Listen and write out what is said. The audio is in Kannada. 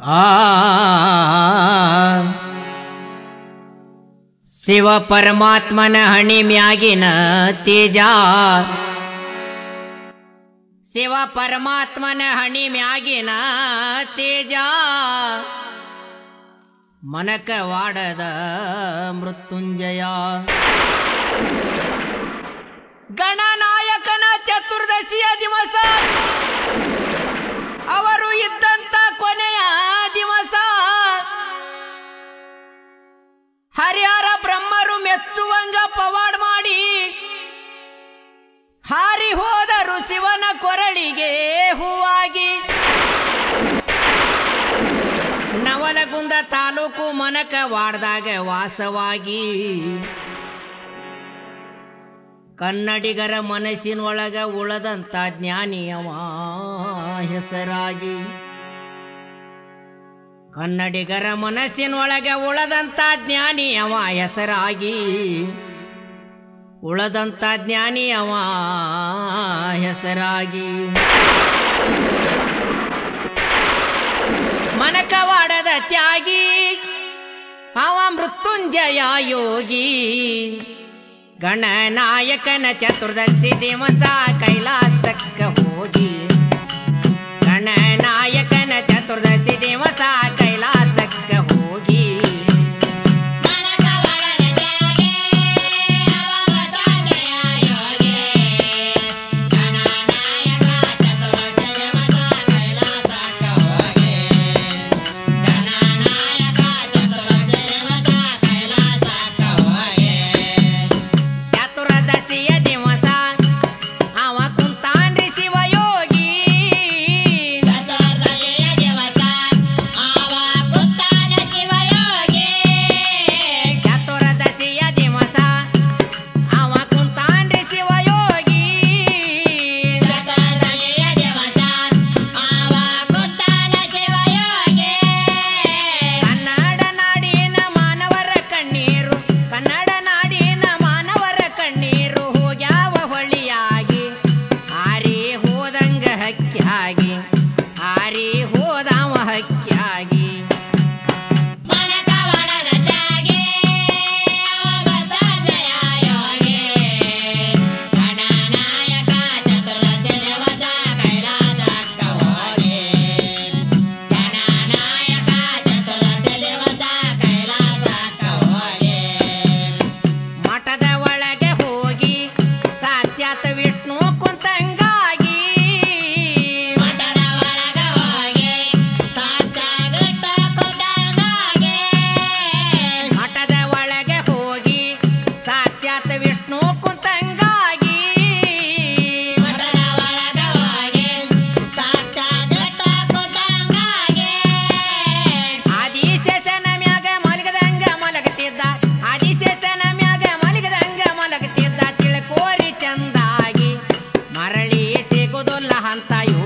ಆ ಶಿವ ಪರಮಾತ್ಮನ ಹಣಿ ಮ್ಯಾಗಿನ ತೇಜ ಶಿವ ಪರಮಾತ್ಮನ ಹಣಿ ಮ್ಯಾಗಿನ ತೇಜ ಮನಕ ವಾಡದ ಮೃತ್ಯುಂಜಯ ಗಣನಾಯಕನ ಚತುರ್ದಶಿಯ ದಿವಸ ಅವರು ಇದ್ದಂತ ಕೊನೆಯ ದಿವಸ ಹರಿಹರ ಬ್ರಹ್ಮರು ಮೆಚ್ಚುವಂಗ ಪವಾಡ್ ಮಾಡಿ ಹಾರಿ ಹೋದರು ಶಿವನ ಕೊರಳಿಗೆ ಹೂವಾಗಿ ನವಲಗುಂದ ತಾಲೂಕು ಮನಕ ವಾಡ್ದಾಗ ವಾಸವಾಗಿ ಕನ್ನಡಿಗರ ಮನಸ್ಸಿನೊಳಗ ಉಳದಂತ ಜ್ಞಾನಿಯವ ಹೆಸರಾಗಿ ಕನ್ನಡಿಗರ ಮನಸ್ಸಿನೊಳಗೆ ಉಳದಂತ ಜ್ಞಾನಿಯವ ಹೆಸರಾಗಿ ಉಳದಂತ ಜ್ಞಾನಿಯವ ಹೆಸರಾಗಿ ಮನಕವಾಡದ ತ್ಯಾಗಿ ಅವ ಮೃತ್ಯುಂಜಯ ಯೋಗಿ ಗಣನಾಯಕನ ಚತುರ್ದಶಿ ದಿವಸ ಕೈಲಾಸಕ್ಕ ಹೋಗಿ ಗಣನಾಯಕನ ಚತುರ್ದಶಿ ದಿವಸ ಕೈಲಾಸಕ್ಕ ಹೋಗಿ ಚತುರ್ದಶಿಯ ದಿವಸ ಅವ ಕುಂತಾನ್ರಿ ಶಿವಯೋಗಿ ಚತುರ್ದಶಿಯ ದಿವಸ ಅವ ಕುಂತಾನ್ರಿ ಶಿವಯೋಗಿ ಕನ್ನಡ ನಾಡಿನ ಮಾನವರ ಕಣ್ಣೀರು ಕನ್ನಡ ನಾಡಿನ ಮಾನವರ ಕಣ್ಣೀರು ಹೋಗ್ಯಾವ ಹೊಳಿಯಾಗಿ ಹಾರಿ ಹೋದಂಗ ಹಕ್ಕಿಯಾಗಿ ಹಾರಿ ಹೋದವ ಹಕ್ಕಿಯಾಗಿ ಮಠದ ಒಳಗೆ ಹೋಗಿ ಸಾಕ್ಷಾತ್ ವಿಷ್ಣು ಕುಂತಂಗಾಗಿ ಮಠದ ಒಳಗೆ ಹೋಗಿ ಸಾಕ್ಷಾತ್ ವಿಷ್ಣು ಕುಂತಂಗಾಗಿ ಆದಿಶೇಷನ ಮ್ಯಾಗ ಮಲಗದಂಗ ಮಲಗತಿದ್ದ ಆದಿಶೇಷನ ಮ್ಯಾಗ ಮಲಗದಂಗ ಮಲಗತಿದ್ದ ತಿಳ್ಕೋರಿ ಚಂದಾಗಿ ಮರಳಿ ಸಿಗುದಿಲ್ಲ ಅಂತ